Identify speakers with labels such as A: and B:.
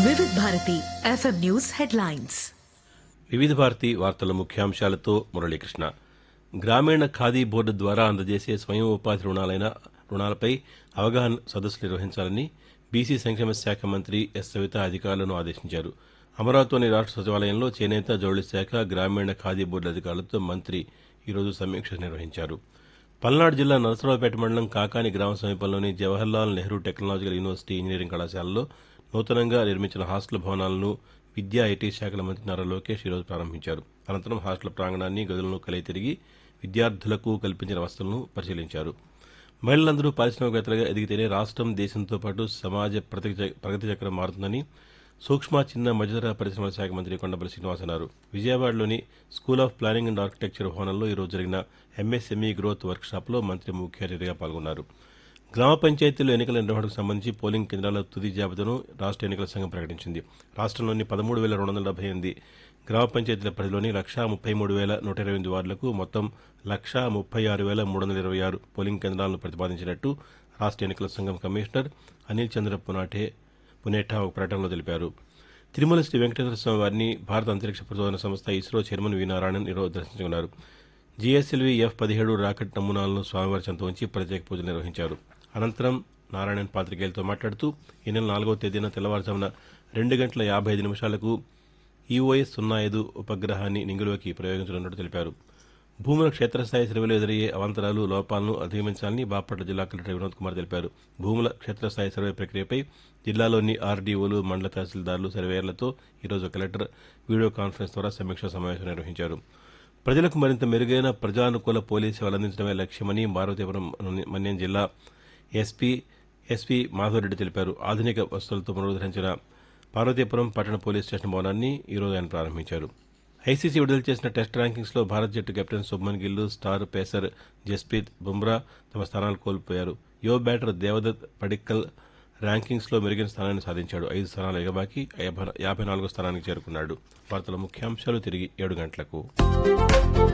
A: వివిధ Bharati FM news headlines
B: వివిధ భారతి వార్తల ముఖ్యాంశాలతో మురళీకృష్ణ గ్రామీణ ఖాదీ బోర్డు ద్వారా అందజేసే స్వయం ఉపాధి రుణాలైన రుణాలపై అవగాహన సదస్సులు నిర్వహించాలని బీసీ సంక్షేమ శాఖ మంత్రి ఎస్ సవిత అధికారులను ఆదేశించారు అమరావతిలోని రాష్ట్ర సచివాలయంలో చేనేత జౌళి శాఖ గ్రామీణ ఖాదీ బోర్డు అధికారులతో మంత్రి ఈరోజు సమీక్ష నిర్వహించారు పల్నాడు జిల్లా నరసరావుపేట మండలం కాకాని గ్రామ సమీపంలోని Jawaharlal Nehru technological university engineering కళాశాలలో నూతనంగా నిర్మించిన హాస్టల్ భవనాలను విద్యా ఐటీ శాఖల మంత్రి నారా లోకేష్ ఈరోజు ప్రారంభించారు అనంతరం హాస్టల్ ప్రాంగణాన్ని గదులను కలిగి తిరిగి విద్యార్థులకు కల్పించిన వసతులను పరిశీలించారు మహిళలందరూ పారిశ్రామికవేత్తలుగా ఎదిగితేనే రాష్ట్రం దేశంతో పాటు సమాజ ప్రగతి చ- ప్రగతి చక్రం మారుతుందని సూక్ష్మ చిన్న మధ్యతర పరిశ్రమల శాఖ మంత్రి కొండపల్లి శ్రీనివాస్ అన్నారు విజయవాడలోని school of planning and architecture భవనంలో ఈరోజు జరిగిన ఎంఎస్ఎంఈ గ్రోత్ వర్క్షాప్లో మంత్రి ముఖ్య అతిథిగా పాల్గొన్నారు గ్రామ పంచాయతీల్లో ఎన్నికల నిర్వహణకు సంబంధించి పోలింగ్ కేంద్రాల తుది జాబితాను రాష్ట్ర ఎన్నికల సంఘం ప్రకటించింది రాష్ట్రంలోని పదమూడు వేల రెండు వందల డెబ్బై ఎనిమిది గ్రామ పంచాయతీల పరిధిలోని లక్షా ముప్పై మూడు వేల నూట ఇరవై ఎనిమిది వార్డులకు మొత్తం లక్షా ముప్పై ఆరు వేల మూడు వందల ఇరవై ఆరు పోలింగ్ కేంద్రాలను ప్రతిపాదించినట్టు రాష్ట్ర ఎన్నికల సంఘం కమిషనర్ అనిల్ చంద్ర పునాటే పునేఠా ఒక ప్రకటనలో తెలిపారు తిరుమల శ్రీ వెంకటేశ్వర స్వామి వారిని భారత అంతరిక్ష పరిశోధన సంస్థ ఇస్రో చైర్మన్ వి నారాయణన్ ఈరోజు దర్శించుకున్నారు జీఎస్ఎల్వి ఎఫ్ పదిహేడు రాకెట్ నమూనాలను స్వామివారి చెంత ఉంచి ప్రత్యేక పూజలు నిర్వహించారు అనంతరం నారాయణన్ పాతికేయులతో మాట్లాడుతూ ఈ నెల నాలుగవ తేదీన తెల్లవారుజామున రెండు గంటల యాభై ఐదు నిమిషాలకు ఈఓఎస్ సున్నా ఐదు ఉపగ్రహాన్ని నింగులోకి ప్రయోగించనున్నట్టు తెలిపారు భూముల క్షేత్రస్థాయి సర్వేలో ఎదురయ్యే అవాంతరాలు లోపాలను అధిగమించాలని బాపట్ల జిల్లా కలెక్టర్ వినోద్ కుమార్ తెలిపారు భూముల క్షేత్రస్థాయి సర్వే ప్రక్రియపై జిల్లాలోని ఆర్డీఓలు మండల తహసీల్దార్లు సర్వేయర్లతో ఈరోజు కలెక్టర్ వీడియో కాన్ఫరెన్స్ ద్వారా సమీక్షా సమావేశం నిర్వహించారు ప్రజలకు మరింత మెరుగైన ప్రజానుకూల పోలీసు సేవలు అందించడమే లక్ష్యమని పార్వతీపురం మన్యం జిల్లా ఎస్పీ ఎస్పీ మాధవరెడ్డి తెలిపారు ఆధునిక వసతులతో పునరుద్ధరించిన పార్వతీపురం పట్టణ పోలీస్ స్టేషన్ భవనాన్ని ఈరోజు ఆయన ప్రారంభించారు ఐసీసీ విడుదల చేసిన టెస్ట్ ర్యాంకింగ్స్లో భారత్ జట్టు కెప్టెన్ శుభ్మన్ గిల్లు స్టార్ పేసర్ జస్ప్రీత్ బుమ్రా తమ స్థానాలు కోల్పోయారు యువ బ్యాటర్ దేవదత్ పడిక్కల్ ర్యాంకింగ్స్లో మెరుగైన స్థానాన్ని సాధించాడు ఐదు స్థానాలు ఎగబాకి యాభై నాలుగో స్థానానికి చేరుకున్నాడు వార్తల ముఖ్యాంశాలు తిరిగి ఏడు గంటలకు